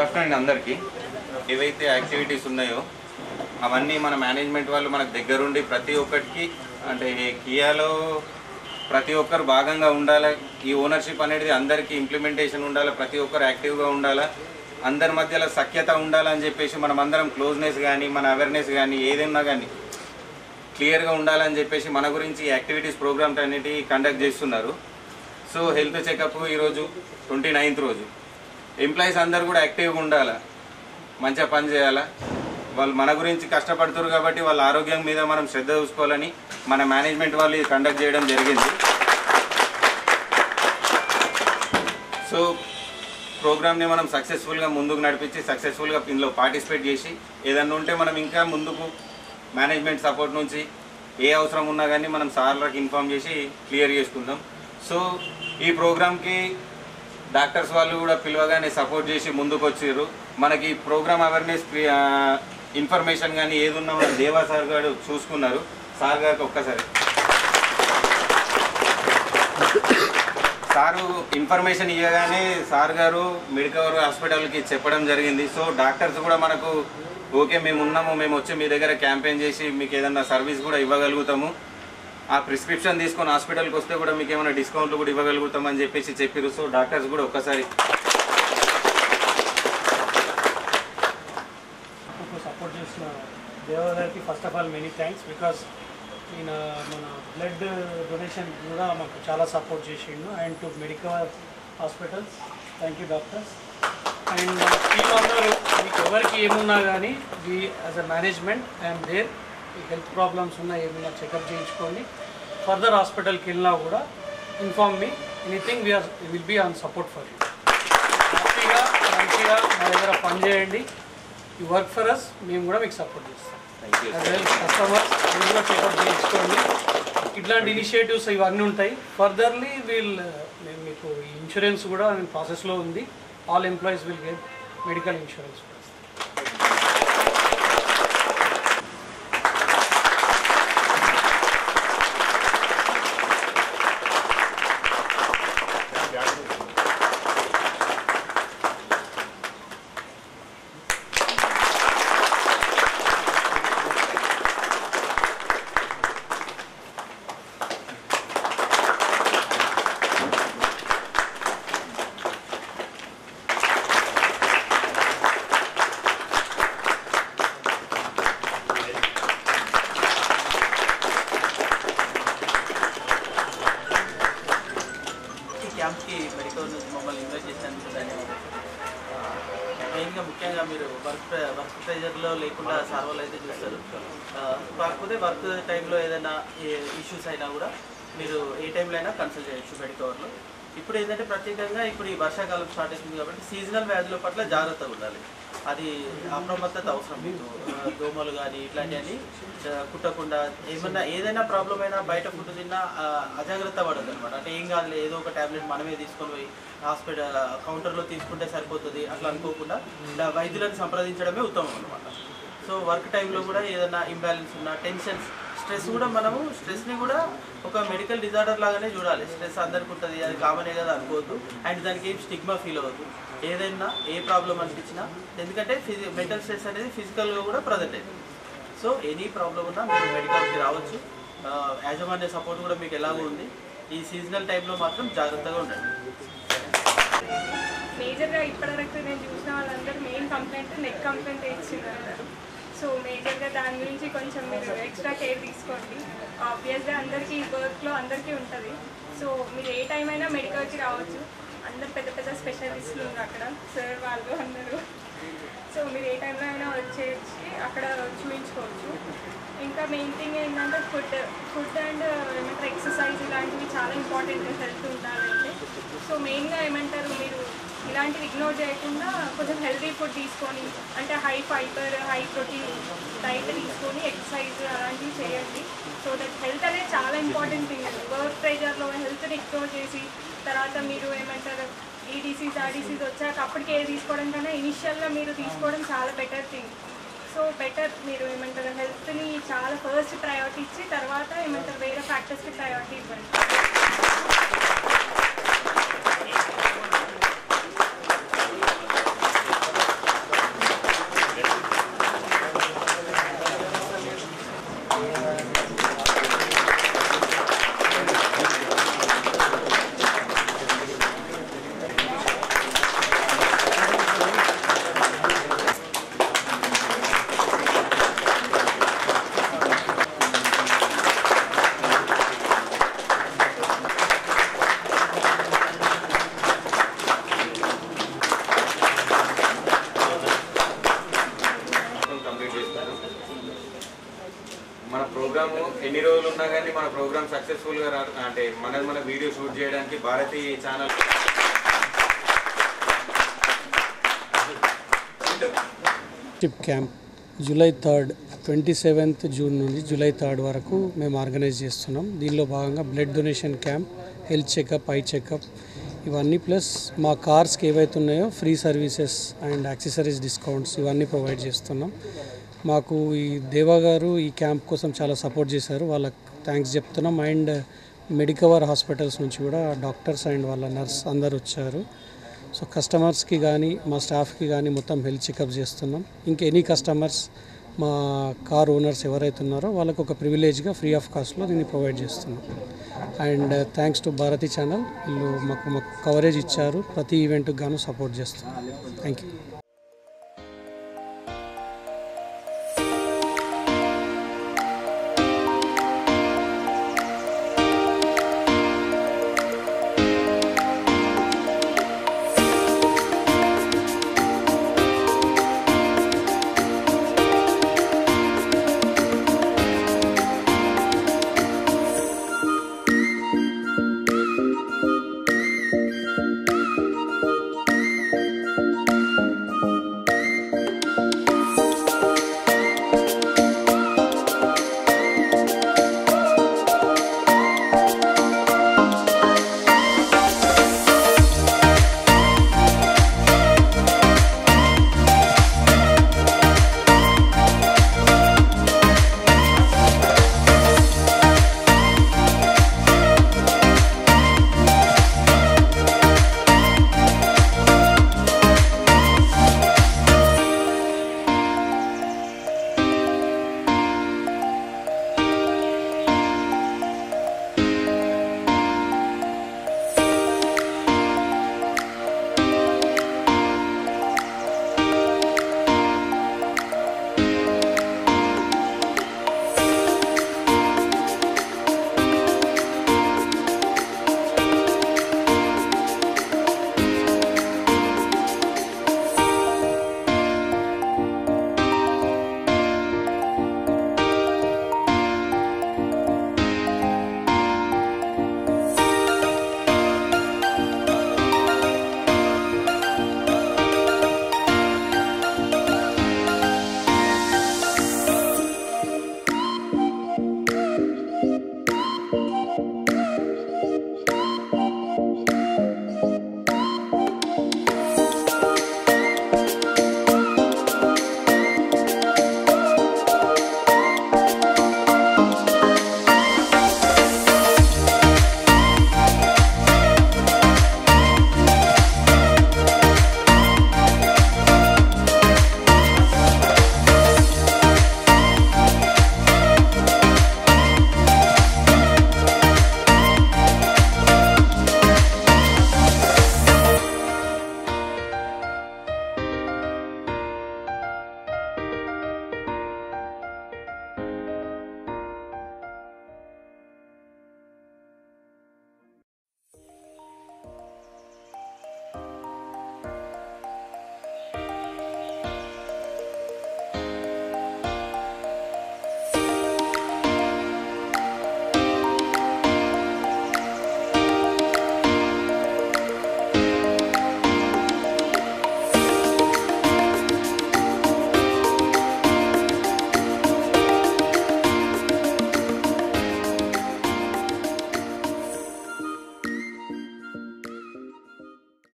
afternoon అందరికీ ఏవైతే activities ఉన్నాయో అవన్నీ మన మేనేజ్మెంట్ వాళ్ళు మనకు దగ్గరుండి ప్రతి ఒక్కరికి అంటే కియాలో ప్రతి ఒక్కరు భాగంగా ఉండాలి ఈ ఓనర్షిప్ అనేది అందరికీ ఇంప్లిమెంటేషన్ ఉండాలి ప్రతి ఒక్కరు యాక్టివ్గా ఉండాలా అందరి మధ్యలో సఖ్యత ఉండాలని చెప్పేసి మనం అందరం క్లోజ్నెస్ కానీ మన అవేర్నెస్ కానీ ఏదైనా కానీ క్లియర్గా ఉండాలని చెప్పేసి మన గురించి యాక్టివిటీస్ ప్రోగ్రామ్స్ అన్నిటి కండక్ట్ చేస్తున్నారు సో హెల్త్ చెకప్ ఈరోజు ట్వంటీ నైన్త్ రోజు ఎంప్లాయీస్ అందరు కూడా యాక్టివ్గా ఉండాలా మంచిగా పని చేయాలా వాళ్ళు మన గురించి కష్టపడుతారు కాబట్టి వాళ్ళ ఆరోగ్యం మీద మనం శ్రద్ధ చూసుకోవాలని మన మేనేజ్మెంట్ వాళ్ళు ఇది కండక్ట్ చేయడం జరిగింది సో ప్రోగ్రామ్ని మనం సక్సెస్ఫుల్గా ముందుకు నడిపించి సక్సెస్ఫుల్గా ఇందులో పార్టిసిపేట్ చేసి ఏదన్నా ఉంటే మనం ఇంకా ముందుకు మేనేజ్మెంట్ సపోర్ట్ నుంచి ఏ అవసరం ఉన్నా కానీ మనం సార్లకు ఇన్ఫామ్ చేసి క్లియర్ చేసుకుందాం సో ఈ ప్రోగ్రామ్కి డాక్టర్స్ వాళ్ళు కూడా పిలవగానే సపోర్ట్ చేసి ముందుకు వచ్చారు మనకి ప్రోగ్రామ్ అవేర్నెస్ ఇన్ఫర్మేషన్ కానీ ఏది ఉన్నా మన దేవా సార్ గారు చూసుకున్నారు సార్ గారికి ఒక్కసారి సారు ఇన్ఫర్మేషన్ ఇవ్వగానే సార్ గారు మెడికవర్ హాస్పిటల్కి చెప్పడం జరిగింది సో డాక్టర్స్ కూడా మనకు ఓకే మేము ఉన్నాము మేము వచ్చి మీ దగ్గర క్యాంపెయిన్ చేసి మీకు ఏదన్నా సర్వీస్ కూడా ఇవ్వగలుగుతాము ఆ ప్రిస్క్రిప్షన్ తీసుకొని హాస్పిటల్కి వస్తే కూడా మీకు ఏమైనా డిస్కౌంట్లు కూడా ఇవ్వగలుగుతామని చెప్పేసి చెప్పారు సో డాక్టర్స్ కూడా ఒక్కసారి నాకు సపోర్ట్ చేసిన దేవగారికి first of all many thanks because ఈయన మన బ్లడ్ డొనేషన్ కూడా మాకు చాలా సపోర్ట్ చేసిండు and to medical hospitals thank you doctors and మన టీమ్ అందరూ మీకు ఎవరికి ఏమున్నా కానీ the as a management I'm there ఈ హెల్త్ ప్రాబ్లమ్స్ ఉన్నా ఏమైనా చెకప్ చేయించుకోండి ఫర్దర్ హాస్పిటల్కి వెళ్ళినా కూడా inform me anything we're will be on support for you హ్యాపీగా మంచిగా మా దగ్గర పని చేయండి ఈ వర్క్ ఫర్ అస్ మేము కూడా మీకు సపోర్ట్ చేస్తాం thank you as well customers మీరు కూడా చెకప్ చేయించుకోండి ఇట్లాంటి ఇనిషియేటివ్స్ ఇవన్నీ ఉంటాయి ఫర్దర్లీ వీల్ మేము మీకు ఈ ఇన్సూరెన్స్ కూడా ప్రాసెస్లో ఉంది all employees will get medical insurance ఈ క్యాంప్కి మెడికల్ నుంచి మమ్మల్ని ఇన్వైట్ చేసినందుకు ధన్యవాదాలు ఆ, మెయిన్గా ముఖ్యంగా మీరు వర్క్ ప్రె- వర్క్ ప్రెజర్లో లేకుండా సార్ వాళ్ళు అయితే చూస్తారు ఆ, కాకపోతే వర్క్ టైంలో ఏదైనా ఇష్యూస్ అయినా కూడా మీరు ఏ టైంలో అయినా కన్సల్ట్ చేయొచ్చు మెడికవర్లో ఇప్పుడు ఏంటంటే ప్రత్యేకంగా ఇప్పుడు ఈ వర్షాకాలం స్టార్ట్ అవుతుంది కాబట్టి సీజనల్ వ్యాధుల పట్ల జాగ్రత్తగా ఉండాలి అది అప్రమత్తత అవసరం మీకు ఆ, దోమలు కానీ ఇట్లాంటివన్నీ ఆ, కుట్టకుండా ఏమన్నా ఏదైనా ప్రాబ్లం అయినా బయట ఫుడ్ తిన్నా ఆ, అజాగ్రత్త పడదు అనమాట అంటే ఏం కాదులే ఏదో ఒక టాబ్లెట్ మనమే తీసుకొని పోయి హాస్పిటల్ కౌంటర్లో తీసుకుంటే సరిపోతుంది అట్లా అనుకోకుండా ఇలా వైద్యులను సంప్రదించడమే ఉత్తమం అనమాట సో వర్క్ టైంలో కూడా ఏదైనా ఇంబ్యాలెన్స్ ఉన్నా టెన్షన్స్ స్ట్రెస్ కూడా మనము స్ట్రెస్ని కూడా ఒక మెడికల్ డిజార్డర్ లాగానే చూడాలి స్ట్రెస్ అందరికి ఉంటుంది అది కామనే కదా అనుకోవద్దు అండ్ దానికి ఏం స్టిగ్మా ఫీల్ అవ్వద్దు ఏదైనా ఏ ప్రాబ్లం అనిపించినా ఎందుకంటే ఫిజి మెంటల్ స్ట్రెస్ అనేది ఫిజికల్గా కూడా ప్రజెంట్ అవుతుంది సో ఎనీ ప్రాబ్లం ఉన్నా మీరు మెడికల్కి రావచ్చు ఆ, యాజమాన్య సపోర్ట్ కూడా మీకు ఎలాగో ఉంది ఈ సీజనల్ టైంలో మాత్రం జాగ్రత్తగా ఉండండి మేజర్గా ఇప్పటివరకు నేను చూసిన వాళ్ళందరూ మెయిన్ కంప్లైంట్ నెక్ కంప్లైంట్ ఇచ్చినారు సో మేజర్గా దాని గురించి కొంచెం మీరు ఎక్స్ట్రా కేర్ తీసుకోండి ఆబ్వియస్గా అందరికీ వర్క్లో అందరికీ ఉంటుంది సో మీరు ఏ టైం అయినా మెడికల్కి రావచ్చు అందరు పెద్ద పెద్ద స్పెషలిస్టులు ఉన్నారు అక్కడ సార్ వాళ్ళు అందరూ సో మీరు ఏ టైంలో అయినా వచ్చేసి అక్కడ చూపించుకోవచ్చు ఇంకా మెయిన్ థింగ్ ఏంటంటే ఫుడ్ ఫుడ్ అండ్ ఏమంటారు ఎక్సర్సైజ్ ఇలాంటివి చాలా ఇంపార్టెంట్ హెల్త్ ఉండాలంటే సో మెయిన్గా ఏమంటారు మీరు ఇలాంటివి ఇగ్నోర్ చేయకుండా కొంచెం హెల్తీ ఫుడ్ తీసుకొని అంటే high fibre high protein diet తీసుకొని ఎక్సర్సైజ్ అలాంటివి చేయండి సో దట్ హెల్త్ అనేది చాలా ఇంపార్టెంట్ థింగ్ వర్క్ ప్రెజర్లో హెల్త్ని ఇగ్నోర్ చేసి తర్వాత మీరు ఏమంటారు ఈ డిసీజ్ ఆ డిసీజ్ వచ్చాక అప్పటికి ఏది తీసుకోవడం కన్నా ఇనిషియల్గా మీరు తీసుకోవడం చాలా బెటర్ థింగ్ సో బెటర్ మీరు ఏమంటారు హెల్త్ని చాలా ఫస్ట్ ప్రయారిటీ ఇచ్చి తర్వాత ఏమంటారు వేరే ఫ్యాక్టర్స్కి ప్రయారిటీ ఇవ్వండి ప్రోగ్రాము ఎన్ని రోజులు ఉన్నా కానీ మన ప్రోగ్రామ్ సక్సెస్ఫుల్గా రా అంటే మనది మన వీడియో షూట్ చేయడానికి భారతీ ఛానల్ టిప్ camp July third twenty seventh June నుండి జూలై థర్డ్ వరకు మేము ఆర్గనైజ్ చేస్తున్నాం దీనిలో భాగంగా blood donation camp health checkup eye checkup ఇవన్నీ ప్లస్ మా కార్స్కి ఏవైతే ఉన్నాయో free services and accessories discounts ఇవన్నీ ప్రొవైడ్ చేస్తున్నాం మాకు ఈ దేవా గారు ఈ క్యాంప్ కోసం చాలా సపోర్ట్ చేశారు వాళ్ళకి థ్యాంక్స్ చెప్తున్నాం అండ్ మెడికవర్ హాస్పిటల్స్ నుంచి కూడా డాక్టర్స్ అండ్ వాళ్ళ నర్స్ అందరు వచ్చారు సో కస్టమర్స్కి కానీ మా స్టాఫ్కి కానీ మొత్తం హెల్త్ చెకప్ చేస్తున్నాం ఇంకా ఎనీ కస్టమర్స్ మా కార్ ఓనర్స్ ఎవరైతే ఉన్నారో వాళ్ళకు ఒక ప్రివిలేజ్గా ఫ్రీ ఆఫ్ కాస్ట్లో దీన్ని ప్రొవైడ్ చేస్తున్నాం and thanks to Bharathi channel వీళ్ళు మాకు మాకు కవరేజ్ ఇచ్చారు ప్రతి ఈవెంట్కి గాను సపోర్ట్ చేస్తున్నారు థ్యాంక్ యూ